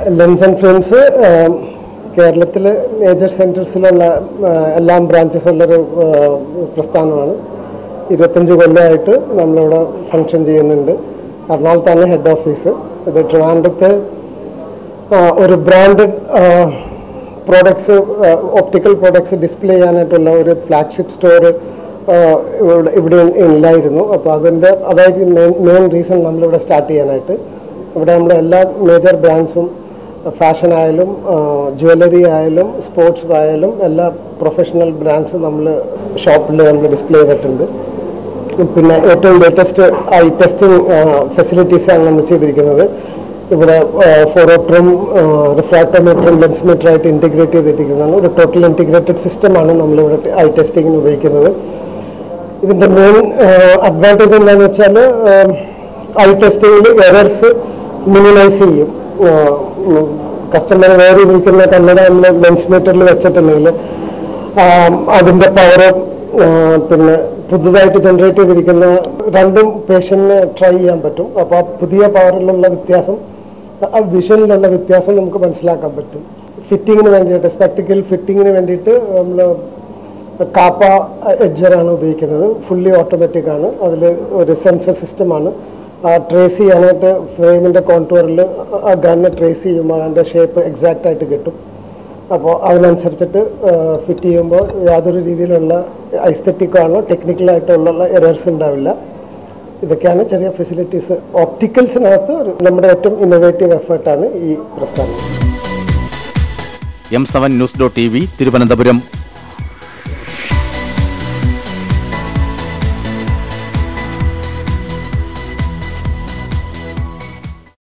lens and films കേരളത്തിൽ major സെൻറ്റേഴ്സിലുള്ള എല്ലാം ബ്രാഞ്ചസ് ഉള്ളൊരു ആ, പ്രസ്ഥാനമാണ് ഇരുപത്തഞ്ച് കൊല്ലമായിട്ട് നമ്മളിവിടെ ഫങ്ഷൻ ചെയ്യുന്നുണ്ട് എറണാകുളത്താണ് ഹെഡ് ഓഫീസ് ഇത് ട്രിവാൻഡ്രത്ത് ആ, ഒരു branded products optical products display ചെയ്യാനായിട്ടുള്ള ഒരു ഫ്ലാഗ്ഷിപ്പ് സ്റ്റോർ ഇവിടെ ഇവിടെ ഇല്ലായിരുന്നു അപ്പോൾ അതിൻ്റെ അതായത് മെയിൻ മെയിൻ റീസൺ നമ്മളിവിടെ സ്റ്റാർട്ട് ചെയ്യാനായിട്ട് ഇവിടെ നമ്മൾ എല്ലാ മേജർ ബ്രാൻഡ്സും ഫാഷൻ ആയാലും ജ്വല്ലറി ആയാലും സ്പോർട്സ് ആയാലും എല്ലാ പ്രൊഫഷണൽ ബ്രാൻഡ്സും നമ്മൾ ഷോപ്പിൽ നമ്മൾ ഡിസ്പ്ലേ ചെയ്തിട്ടുണ്ട് പിന്നെ ഏറ്റവും ലേറ്റസ്റ്റ് ഐ ടെസ്റ്റിംഗ് ഫെസിലിറ്റീസാണ് നമ്മൾ ചെയ്തിരിക്കുന്നത് ഇവിടെ ഫോറോപ്റ്ററും റിഫ്രാക്ടോമീറ്ററും ലെൻസ് മീറ്ററായിട്ട് ഇൻറ്റിഗ്രേറ്റ് ചെയ്തിരിക്കുന്നതാണ് ഒരു ടോട്ടൽ ഇൻറ്റിഗ്രേറ്റഡ് സിസ്റ്റമാണ് നമ്മളിവിടെ ഐ ടെസ്റ്റിങ്ങിന് ഉപയോഗിക്കുന്നത് ഇതിൻ്റെ മെയിൻ അഡ്വാൻറ്റേജ് എന്താണെന്ന് വെച്ചാൽ ഐ ടെസ്റ്റിങ്ങിൽ എറർസ് മിനിമൈസ് ചെയ്യും കസ്റ്റമർ വേറെ ഇരിക്കുന്ന കണ്ണട നമ്മൾ ലെൻസ് മീറ്ററിൽ വെച്ചിട്ടുണ്ടെങ്കിൽ അതിൻ്റെ പവർ പിന്നെ പുതുതായിട്ട് ജനറേറ്റ് ചെയ്തിരിക്കുന്ന രണ്ടും പേഷ്യൻറ്റിന് ട്രൈ ചെയ്യാൻ പറ്റും അപ്പോൾ ആ പുതിയ പവറിലുള്ള വ്യത്യാസം ആ വിഷനിലുള്ള വ്യത്യാസം നമുക്ക് മനസ്സിലാക്കാൻ പറ്റും ഫിറ്റിങ്ങിന് വേണ്ടിയിട്ട് സ്പെക്ടിക്കൽ ഫിറ്റിങ്ങിന് വേണ്ടിയിട്ട് നമ്മൾ കാപ്പ എഡ്ജറാണ് ഉപയോഗിക്കുന്നത് ഫുള്ളി ഓട്ടോമാറ്റിക് ആണ് അതിൽ ഒരു സെൻസർ സിസ്റ്റമാണ് ട്രേസ് ചെയ്യാനായിട്ട് ഫ്രെയിമിൻ്റെ കോൺടൂറിൽ ആ ഗണ്ണ് ട്രേസ് ചെയ്യുമ്പോൾ അതിൻ്റെ ഷേപ്പ് എക്സാക്റ്റ് ആയിട്ട് കിട്ടും അപ്പോൾ അതിനനുസരിച്ചിട്ട് ഫിറ്റ് ചെയ്യുമ്പോൾ യാതൊരു രീതിയിലുള്ള ഐസ്തറ്റിക്കോ ആണോ ടെക്നിക്കലായിട്ടുള്ള എറേഴ്സ് ഉണ്ടാവില്ല ഇതൊക്കെയാണ് ചെറിയ ഫെസിലിറ്റീസ് ഓപ്റ്റിക്കൽസിനകത്ത് ഒരു നമ്മുടെ ഏറ്റവും ഇന്നോവേറ്റീവ് എഫേർട്ടാണ് ഈ പ്രസ്ഥാനം M seven news dot T V Thiruvananthapuram